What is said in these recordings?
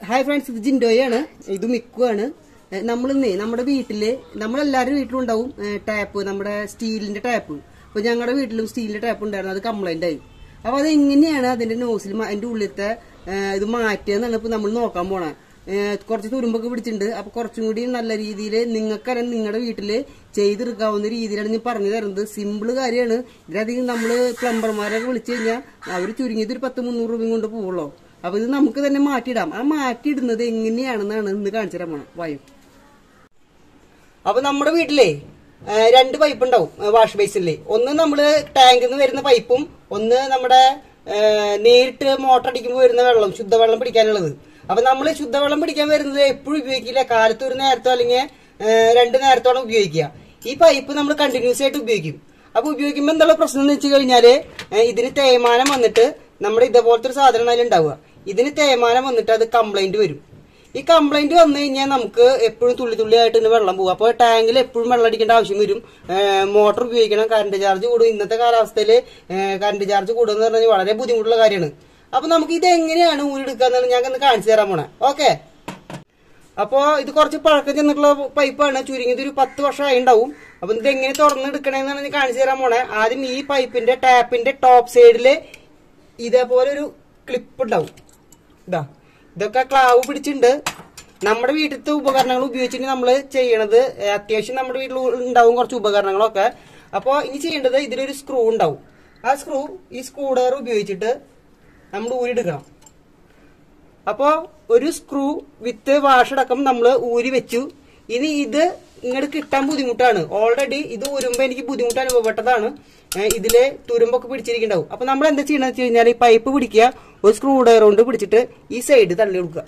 hi friends ഇത് ജിൻഡോയാണ് ഇത് മിക്കുവാണ് നമ്മളിന്നേ നമ്മുടെ വീട്ടില് നമ്മളെല്ലാവരും വീട്ടിലുണ്ടാവും ടാപ്പ് നമ്മുടെ സ്റ്റീലിന്റെ ടാപ്പ് അപ്പൊ ഞങ്ങളുടെ വീട്ടിലും സ്റ്റീലിന്റെ ടാപ്പ് ഉണ്ടായിരുന്നു അത് കംപ്ലൈന്റ് ആയി അപ്പൊ അത് എങ്ങനെയാണ് അതിന്റെ നോസിൽ അതിന്റെ ഉള്ളിലത്തെ ഏ, ഇത് മാറ്റുക എന്നാണ് ഇപ്പൊ നമ്മൾ നോക്കാൻ പോണേ ഏഹ് കുറച്ച് തുരുമ്പൊക്കെ പിടിച്ചിട്ടുണ്ട് അപ്പൊ കുറച്ചും കൂടി നല്ല രീതിയിൽ നിങ്ങൾക്കറിയാം നിങ്ങളുടെ വീട്ടില് ചെയ്തെടുക്കാവുന്ന രീതിയിലാണ് ഞാൻ പറഞ്ഞു തരുന്നത് സിമ്പിൾ കാര്യമാണ് ഇതിലധികം നമ്മള് പ്ലംബർമാരൊക്കെ വിളിച്ചു കഴിഞ്ഞാൽ അവർ ചുരുങ്ങിയത് ഒരു പത്ത് മുന്നൂറ് രൂപയും കൊണ്ട് പോവുള്ളൂ അപ്പൊ ഇത് നമുക്ക് തന്നെ മാറ്റിയിടാം ആ മാറ്റിയിടുന്നത് എങ്ങനെയാണെന്നാണ് ഇന്ന് കാണിച്ചു തരാൻ പോണം വായു അപ്പൊ നമ്മുടെ വീട്ടിലെ ആ, രണ്ട് പൈപ്പ് ഉണ്ടാവും വാഷ് ബേസിലെ ഒന്ന് നമ്മള് ടാങ്കിൽ നിന്ന് വരുന്ന പൈപ്പും ഒന്ന് നമ്മുടെ ആ, നേരിട്ട് മോട്ടർ അടിക്കുമ്പോൾ വരുന്ന വെള്ളം ശുദ്ധവെള്ളം പിടിക്കാനുള്ളത് അപ്പൊ നമ്മൾ ശുദ്ധവെള്ളം പിടിക്കാൻ വരുന്നത് എപ്പോഴും ഉപയോഗിക്കില്ല കാലത്ത് ഒരു നേരത്തോ അല്ലെങ്കിൽ ആ, രണ്ട് നേരത്തോളം ഉപയോഗിക്കുക ഈ പൈപ്പ് നമ്മൾ കണ്ടിന്യൂസ് ആയിട്ട് ഉപയോഗിക്കും അപ്പൊ ഉപയോഗിക്കുമ്പോൾ എന്നുള്ള പ്രശ്നം എന്ന് വെച്ച് കഴിഞ്ഞാല് ആ, ഇതിന് തേയ്മാനം വന്നിട്ട് നമ്മുടെ ഇതേപോലത്തെ ഒരു സാധനം അതിലുണ്ടാവുക ഇതിന് തേയ്മാനം വന്നിട്ട് അത് കംപ്ലൈന്റ് വരും ഈ കംപ്ലൈന്റ് വന്നു കഴിഞ്ഞാൽ നമുക്ക് എപ്പോഴും തുള്ളി തുള്ളി ആയിട്ട് തന്നെ വെള്ളം പോകും അപ്പോൾ ടാങ്കിൽ എപ്പോഴും വെള്ളം അടിക്കേണ്ട ആവശ്യം വരും മോട്ടോർ ഉപയോഗിക്കണം കറണ്ട് ചാർജ് കൂടും ഇന്നത്തെ കാലാവസ്ഥയിൽ കറണ്ട് ചാർജ് കൂടുക എന്ന് പറഞ്ഞാൽ വളരെ ബുദ്ധിമുട്ടുള്ള കാര്യമാണ് അപ്പൊ നമുക്ക് ഇത് എങ്ങനെയാണ് ഊരെടുക്കാന്നാണ് ഞാൻ ഒന്ന് കാണിച്ചു തരാൻ പോണേ ഓക്കെ അപ്പോ ഇത് കുറച്ച് പഴക്കം ചെന്നിട്ടുള്ള പൈപ്പാണ് ചുരുങ്ങിയത് ഒരു പത്ത് വർഷമായി ഉണ്ടാവും അപ്പൊ ഇത് എങ്ങനെ തുറന്നെടുക്കണേന്നാണ് ഞാൻ കാണിച്ചു തരാൻ പോണേ ആദ്യം ഈ പൈപ്പിന്റെ ടാപ്പിന്റെ ടോപ്പ് സൈഡില് ഇതേപോലെ ഒരു ക്ലിപ്പ് ഉണ്ടാവും ഇതാ ഇതൊക്കെ ക്ലാവ് പിടിച്ചിട്ടുണ്ട് നമ്മുടെ വീട്ടിലത്തെ ഉപകരണങ്ങൾ ഉപയോഗിച്ചിട്ട് നമ്മൾ ചെയ്യണത് ഏഹ്, അത്യാവശ്യം നമ്മുടെ വീട്ടിൽ ഉണ്ടാവും കുറച്ച് ഉപകരണങ്ങളൊക്കെ അപ്പോൾ ഇനി ചെയ്യേണ്ടത് ഇതിലൊരു സ്ക്രൂ ഉണ്ടാവും ആ സ്ക്രൂ ഈ സ്ക്രൂ ഡ്രൈവർ ഉപയോഗിച്ചിട്ട് നമ്മൾ ഊരിയെടുക്കണം അപ്പോ ഒരു സ്ക്രൂ വിത്ത് വാഷടക്കം നമ്മൾ ഊരി വെച്ചു ഇനി ഇത് ഇങ്ങോട്ട് കിട്ടാൻ ബുദ്ധിമുട്ടാണ് ഓൾറെഡി ഇത് ഊരുമ്പോ എനിക്ക് ബുദ്ധിമുട്ട് അനുഭവപ്പെട്ടതാണ് ഏഹ് ഇതില് തുരുമ്പൊക്കെ പിടിച്ചിരിക്കുന്നുണ്ടാവും അപ്പൊ നമ്മൾ എന്താ ചെയ്യണമെന്ന് വെച്ച് കഴിഞ്ഞാൽ ഈ പൈപ്പ് പിടിക്കുക ഒരു സ്ക്രൂ ഡ്രൈവർ കൊണ്ട് പിടിച്ചിട്ട് ഈ സൈഡ് തള്ളി കൊടുക്കുക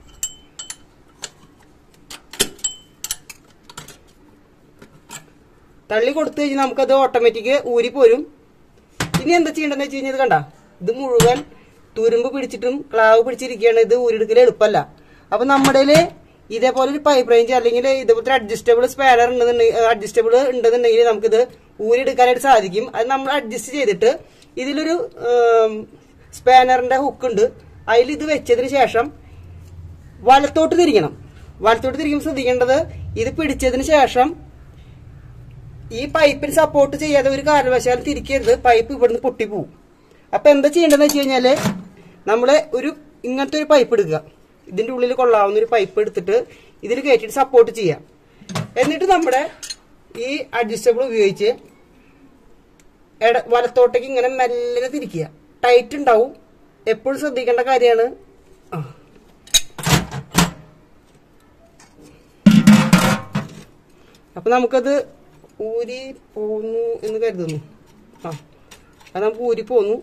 തള്ളി കൊടുത്തു കഴിഞ്ഞാൽ നമുക്കത് ഓട്ടോമാറ്റിക് ഊരി പോരും ഇനി എന്താ ചെയ്യേണ്ടതെന്ന് വെച്ച് കഴിഞ്ഞാൽ ഇത് കണ്ട ഇത് മുഴുവൻ തുരുമ്പ് പിടിച്ചിട്ടും ക്ലാവ് പിടിച്ചിരിക്കുകയാണ് ഇത് ഊരെടുക്കൽ എളുപ്പമല്ല അപ്പൊ നമ്മുടെ ഇതേപോലെ ഒരു പൈപ്പ് റേഞ്ച് അല്ലെങ്കിൽ ഇതേപോലത്തെ അഡ്ജസ്റ്റബിൾ സ്പാനർ ഉണ്ടെന്നുണ്ടെങ്കിൽ അഡ്ജസ്റ്റബിൾ ഉണ്ടെന്നുണ്ടെങ്കിൽ നമുക്കിത് ഊരിയെടുക്കാനായിട്ട് സാധിക്കും അത് നമ്മൾ അഡ്ജസ്റ്റ് ചെയ്തിട്ട് ഇതിലൊരു സ്പാനറിന്റെ ഹുക്ക് ഉണ്ട് അതിൽ ഇത് വെച്ചതിന് ശേഷം വലത്തോട്ട് തിരിക്കണം വലത്തോട്ട് തിരിക്കുമ്പോൾ ശ്രദ്ധിക്കേണ്ടത് ഇത് പിടിച്ചതിന് ശേഷം ഈ പൈപ്പിന് സപ്പോർട്ട് ചെയ്യാതെ ഒരു കാരണവശാലും തിരിക്കരുത് പൈപ്പ് ഇവിടുന്ന് പൊട്ടിപ്പോവും അപ്പൊ എന്താ ചെയ്യേണ്ടതെന്ന് വെച്ച് കഴിഞ്ഞാല് നമ്മള് ഒരു ഇങ്ങനത്തെ ഒരു പൈപ്പ് എടുക്കുക ഇതിന്റെ ഉള്ളിൽ കൊള്ളാവുന്ന ഒരു പൈപ്പ് എടുത്തിട്ട് ഇതിൽ കയറ്റിട്ട് സപ്പോർട്ട് ചെയ്യാം എന്നിട്ട് നമ്മുടെ ഈ അഡ്ജസ്റ്റബിൾ ഉപയോഗിച്ച് എട- വലത്തോട്ടേക്ക് ഇങ്ങനെ മെല്ലനെ തിരിക്കുക ടൈറ്റ് ഉണ്ടാവും എപ്പോഴും ശ്രദ്ധിക്കേണ്ട കാര്യമാണ് ആ അപ്പൊ നമുക്കത് ഊരി പോന്നു എന്ന് കരുതുന്നു ആ അത് നമുക്ക് ഊരി പോന്നു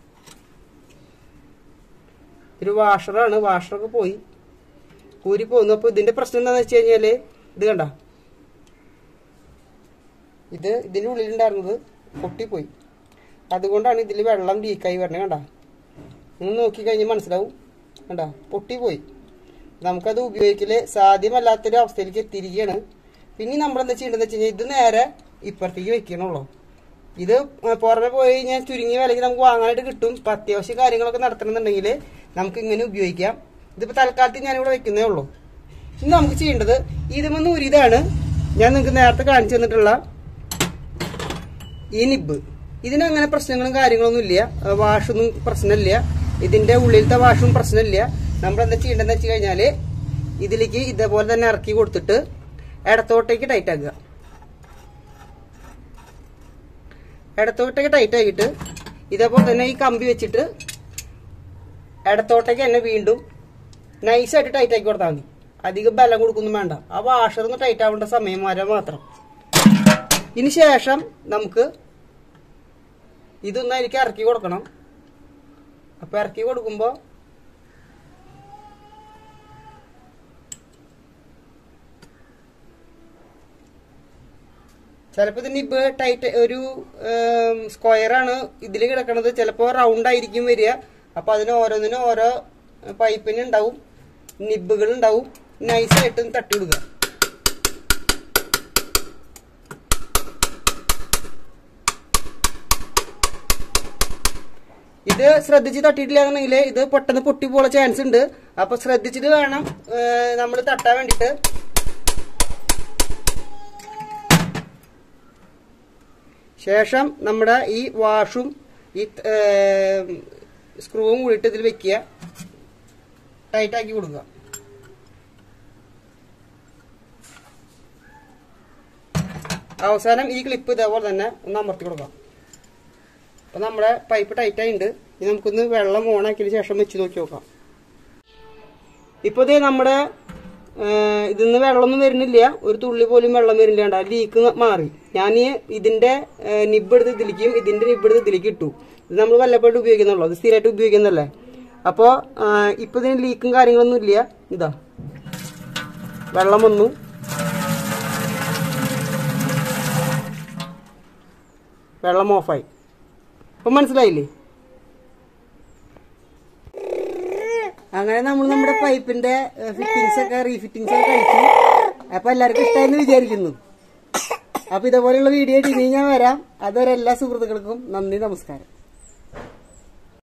ഒരു വാഷറാണ് വാഷറൊക്കെ പോയി ഊരി പോന്നു അപ്പൊ ഇതിന്റെ പ്രശ്നം എന്താണെന്ന് വെച്ച് കഴിഞ്ഞാല് ഇത് കണ്ട ഇത് ഇതിന്റെ ഉള്ളിലുണ്ടായിരുന്നത് പൊട്ടിപ്പോയി അതുകൊണ്ടാണ് ഇതിൽ വെള്ളം ലീക്കായി വരണേ കണ്ട നിങ്ങൾ നോക്കി കഴിഞ്ഞാൽ മനസ്സിലാവും കണ്ട പൊട്ടിപ്പോയി നമുക്കത് ഉപയോഗിക്കല് സാധ്യമല്ലാത്തൊരു അവസ്ഥയിലേക്ക് എത്തിയിരിക്കുകയാണ് പിന്നെ നമ്മൾ എന്താ ചെയ്യേണ്ടതെന്ന് വെച്ച് കഴിഞ്ഞാൽ ഇത് നേരെ ഇപ്പുറത്തേക്ക് വെക്കണുള്ളൂ ഇത് പുറമെ പോയി കഴിഞ്ഞാൽ ചുരുങ്ങിയ വിലയ്ക്ക് നമുക്ക് വാങ്ങാനായിട്ട് കിട്ടും ഇപ്പൊ അത്യാവശ്യ കാര്യങ്ങളൊക്കെ നടത്തണമെന്നുണ്ടെങ്കിൽ നമുക്ക് ഇങ്ങനെ ഉപയോഗിക്കാം ഇതിപ്പോ തൽക്കാലത്ത് ഞാനിവിടെ വെക്കുന്നേ ഉള്ളൂ ഇനി നമുക്ക് ചെയ്യേണ്ടത് ഇതുമെന്ന് ഉരിതാണ് ഞാൻ നിങ്ങൾക്ക് നേരത്തെ കാണിച്ചു തന്നിട്ടുള്ള ഈ നിബ് ഇതിന് അങ്ങനെ പ്രശ്നങ്ങളും കാര്യങ്ങളൊന്നും ഇല്ല ഏഹ് വാഷൊന്നും പ്രശ്നമില്ല ഇതിന്റെ ഉള്ളിലത്തെ വാഷും പ്രശ്നമില്ല നമ്മൾ എന്താ ചെയ്യേണ്ടതെന്ന് വെച്ച് കഴിഞ്ഞാല് ഇതിലേക്ക് ഇതേപോലെ തന്നെ ഇറക്കി കൊടുത്തിട്ട് ഇടത്തോട്ടേക്ക് ടൈറ്റ് ആക്കുക ഇടത്തോട്ടേക്ക് ടൈറ്റ് ആക്കിയിട്ട് ഇതേപോലെ തന്നെ ഈ കമ്പി വെച്ചിട്ട് ഇടത്തോട്ടേക്ക് തന്നെ വീണ്ടും നൈസായിട്ട് ടൈറ്റ് ആക്കി കൊടുത്താൽ മതി അധികം ബലം കൊടുക്കൊന്നും വേണ്ട ആ വാഷർ ഒന്ന് ടൈറ്റ് ആവേണ്ട സമയം വരെ മാത്രം ഇനി ശേഷം നമുക്ക് ഇതൊന്ന് എനിക്ക് ഇറക്കി കൊടുക്കണം അപ്പൊ ഇറക്കി കൊടുക്കുമ്പോ ചിലപ്പോ ഇതിന് ഇപ്പൊ ടൈറ്റ് ഒരു സ്ക്വയർ ആണ് ഇതിൽ കിടക്കണത് ചിലപ്പോ റൗണ്ട് ആയിരിക്കും വരിക അപ്പൊ അതിന് ഓരോന്നിനും ഓരോ പൈപ്പിന് ഉണ്ടാവും നിബുകൾ ഉണ്ടാവും നൈസായിട്ട് തട്ടി വിടുക ഇത് ശ്രദ്ധിച്ച് തട്ടിയിട്ടില്ലാന്നുണ്ടെങ്കിൽ ഇത് പെട്ടെന്ന് പൊട്ടി പോകാൻ ചാൻസ് ഉണ്ട് അപ്പൊ ശ്രദ്ധിച്ചിട്ട് വേണം നമ്മൾ തട്ടാൻ വേണ്ടിട്ട് ശേഷം നമ്മുടെ ഈ വാഷും ഈ സ്ക്രൂവും കൂടിയിട്ട് ഇതിൽ വെക്കുക ടൈറ്റ് ആക്കി കൊടുക്കുക അവസാനം ഈ ക്ലിപ്പ് ഇതേപോലെ തന്നെ ഒന്ന് അമർത്തി കൊടുക്കാം അപ്പൊ നമ്മുടെ പൈപ്പ് ടൈറ്റ് ആയിട്ടുണ്ട് ഇനി നമുക്കൊന്ന് വെള്ളം ഓണാക്കിയതിന് ശേഷം വെച്ച് നോക്കി നോക്കാം ഇപ്പൊ ഇതേ നമ്മുടെ ഇതിന്ന് വെള്ളമൊന്നും വരുന്നില്ല ഒരു തുള്ളി പോലും വെള്ളം വരുന്നില്ല ലീക്ക് മാറി ഞാൻ ഇതിന്റെ നിബ് എടുത്ത് ഇതിലേക്കും ഇതിന്റെ നിബ് എടുത്ത് ഇതിലേക്ക് ഇട്ടു ഇത് നമ്മൾ വല്ലപ്പോഴും ഉപയോഗിക്കുന്നുള്ളൂ അത് സ്ഥിരമായിട്ട് ഉപയോഗിക്കുന്നല്ലേ അപ്പോൾ ഇപ്പൊ ഇതിന് ലീക്കും കാര്യങ്ങളൊന്നും ഇല്ല ഇതാ വെള്ളം വന്നു വെള്ളം ഓഫായി ഇപ്പൊ മനസ്സിലായില്ലേ അങ്ങനെ നമ്മൾ നമ്മുടെ പൈപ്പിന്റെ ഫിറ്റിങ്സ് ഒക്കെ റീഫിറ്റിങ്സ് ഒക്കെ കഴിച്ചു അപ്പൊ എല്ലാവർക്കും ഇഷ്ടമായെന്ന് വിചാരിക്കുന്നു അപ്പൊ ഇതേപോലെയുള്ള വീഡിയോ ആയിട്ട് ഇനി ഞാൻ വരാം അതുവരെ എല്ലാ സുഹൃത്തുക്കൾക്കും നന്ദി നമസ്കാരം